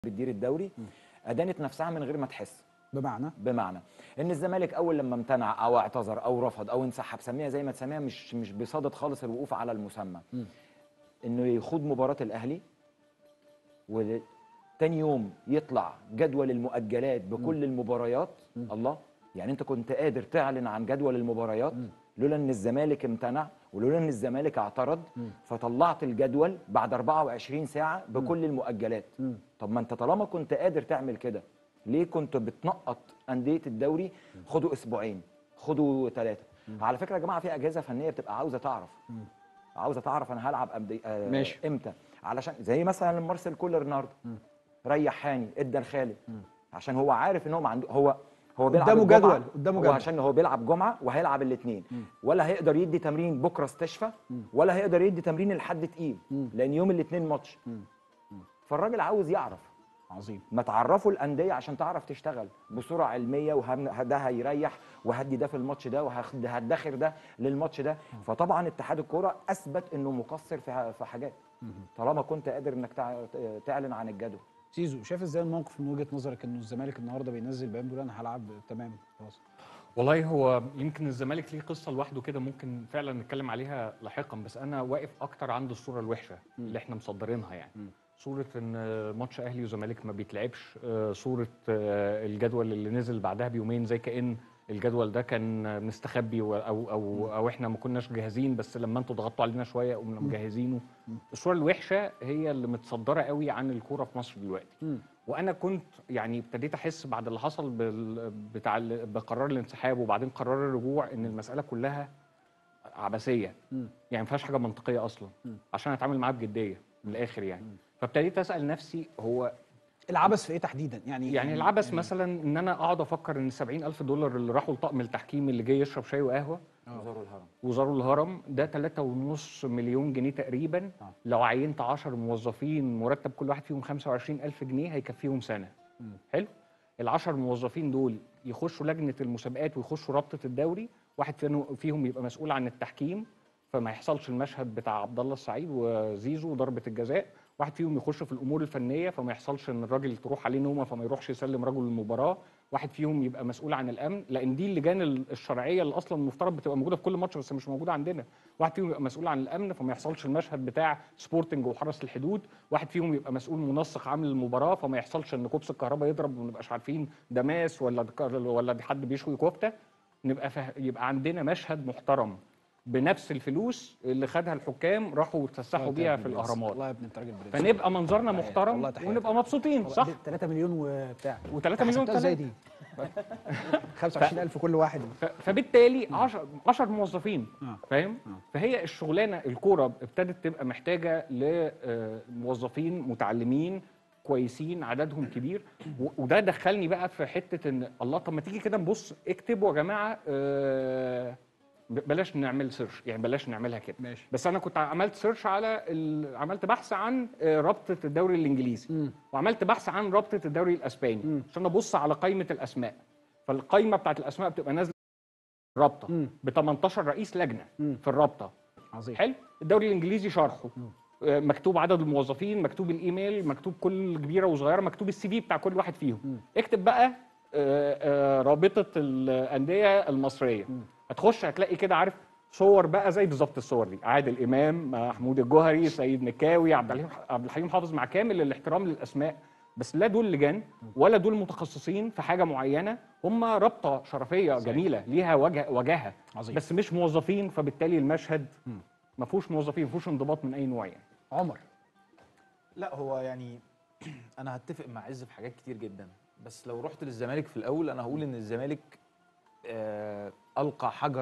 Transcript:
بتدير الدوري ادانت نفسها من غير ما تحس بمعنى بمعنى ان الزمالك اول لما امتنع او اعتذر او رفض او انسحب سميها زي ما تسميها مش مش بصدد خالص الوقوف على المسمى مم. انه يخوض مباراه الاهلي وتاني يوم يطلع جدول المؤجلات بكل المباريات الله يعني انت كنت قادر تعلن عن جدول المباريات لولا ان الزمالك امتنع ولولا ان الزمالك اعترض فطلعت الجدول بعد 24 ساعه بكل المؤجلات مم. طب ما انت طالما كنت قادر تعمل كده ليه كنت بتنقط انديه الدوري خدوا اسبوعين خدوا ثلاثه على فكره يا جماعه في اجهزه فنيه بتبقى عاوزه تعرف عاوزه تعرف انا هلعب أبدي... آه ماشي. امتى علشان زي مثلا مارسيل كولر النهارده ريح هاني ادى لخالد عشان هو عارف ان هو ما عنده هو هو بيلعب قدامه الجمعة، جدول، قدامه هو جدول. عشان هو بيلعب جمعه وهيلعب الاثنين ولا هيقدر يدي تمرين بكره استشفى ولا هيقدر يدي تمرين لحد تقيل لان يوم الاثنين ماتش فالراجل عاوز يعرف عظيم ما تعرفوا الانديه عشان تعرف تشتغل بصوره علميه وده هيريح وهدي ده في الماتش ده وهدخر ده للماتش ده فطبعا اتحاد الكوره اثبت انه مقصر في في حاجات طالما كنت قادر انك تع- تعلن عن الجدول سيزو شايف ازاي الموقف من وجهه نظرك انه الزمالك النهارده بينزل بيان بيقول انا هلعب تمام خلاص والله هو يمكن الزمالك ليه قصه لوحده كده ممكن فعلا نتكلم عليها لاحقا بس انا واقف اكتر عند الصوره الوحشه اللي احنا مصدرينها يعني صوره ان ماتش اهلي وزمالك ما بيتلعبش آه، صوره آه، الجدول اللي نزل بعدها بيومين زي كأن الجدول ده كان مستخبي و- او او او احنا ما كناش جاهزين بس لما انتوا ضغطتوا علينا شويه قمنا مجهزينه الصوره الوحشه هي اللي متصدره قوي عن الكوره في مصر دلوقتي وانا كنت يعني ابتديت احس بعد اللي حصل بال... بتاع ال- بقرار الانسحاب وبعدين قرار الرجوع ان المساله كلها عبثيه مم. يعني ما فيهاش حاجه منطقيه اصلا عشان اتعامل معاها بجديه من الاخر يعني فابتديت اسال نفسي هو العبث في ايه تحديدا يعني يعني العبث مثلا ان انا اقعد افكر ان 70 الف دولار اللي راحوا لطقم التحكيم اللي جاي يشرب شاي وقهوه وزاروا الهرم وزاروا الهرم ده 3.5 مليون جنيه تقريبا آه. لو عينت 10 موظفين مرتب كل واحد فيهم 25 ألف جنيه هيكفيهم سنة حلو ال 10 موظفين دول يخشوا لجنة المسابقات ويخشوا رابطة الدوري واحد فيهم- فيهم يبقى مسؤول عن التحكيم فما يحصلش المشهد بتاع عبد الله السعيد وزيزو وضربة الجزاء واحد فيهم يخش في الامور الفنيه فما يحصلش ان الراجل تروح عليه نومه فما يروحش يسلم رجل المباراه واحد فيهم يبقى مسؤول عن الامن لان دي اللجان ال- الشرعيه اللي اصلا المفترض بتبقى موجوده في كل ماتش بس مش موجوده عندنا واحد فيهم يبقى مسؤول عن الامن فما يحصلش المشهد بتاع سبورتنج وحرس الحدود واحد فيهم يبقى مسؤول منسق عامل المباراه فما يحصلش ان كوبس الكهرباء يضرب وما نبقاش عارفين ده ماس ولا ده كار- ولا ده حد بيشوي كفته نبقى فه... يبقى عندنا مشهد محترم بنفس الفلوس اللي خدها الحكام راحوا اتفسحوا بيها في الاهرامات والله يا ابن انت راجل برنس فنبقى منظرنا والله محترم تحية. ونبقى مبسوطين صح 3 مليون وبتاع و3 أنت مليون حسبتها ازاي كمان. دي 25000 كل واحد ف- فبالتالي 10 10 موظفين آه. فاهم فهي الشغلانه الكوره ابتدت تبقى محتاجه لموظفين متعلمين كويسين عددهم كبير و- وده دخلني بقى في حته ان الله طب ما تيجي كده نبص اكتبوا يا جماعه آه، ب- بلاش نعمل سيرش يعني بلاش نعملها كده ماشي. بس انا كنت عملت سيرش على ال... عملت بحث عن آه، رابطه الدوري الانجليزي وعملت بحث عن رابطه الدوري الاسباني عشان ابص على قائمه الاسماء فالقائمه بتاعت الاسماء بتبقى نازله رابطه ب 18 رئيس لجنه في الرابطه عظيم حلو الدوري الانجليزي شرحه آه، مكتوب عدد الموظفين مكتوب الايميل مكتوب كل كبيره وصغيره مكتوب السي في بتاع كل واحد فيهم اكتب بقى آه، آه، رابطه الانديه المصريه هتخش هتلاقي كده عارف صور بقى زي بالظبط الصور دي عادل امام محمود الجوهري سيد مكاوي عبد الحليم عبد الحليم حافظ مع كامل الاحترام للاسماء بس لا دول لجان ولا دول متخصصين في حاجه معينه هم رابطه شرفيه جميله ليها وجه وجاهه عظيم. بس مش موظفين فبالتالي المشهد ما فيهوش موظفين ما فيهوش انضباط من اي نوع يعني عمر لا هو يعني انا هتفق مع عز في حاجات كتير جدا بس لو رحت للزمالك في الاول انا هقول ان الزمالك آه القى حجر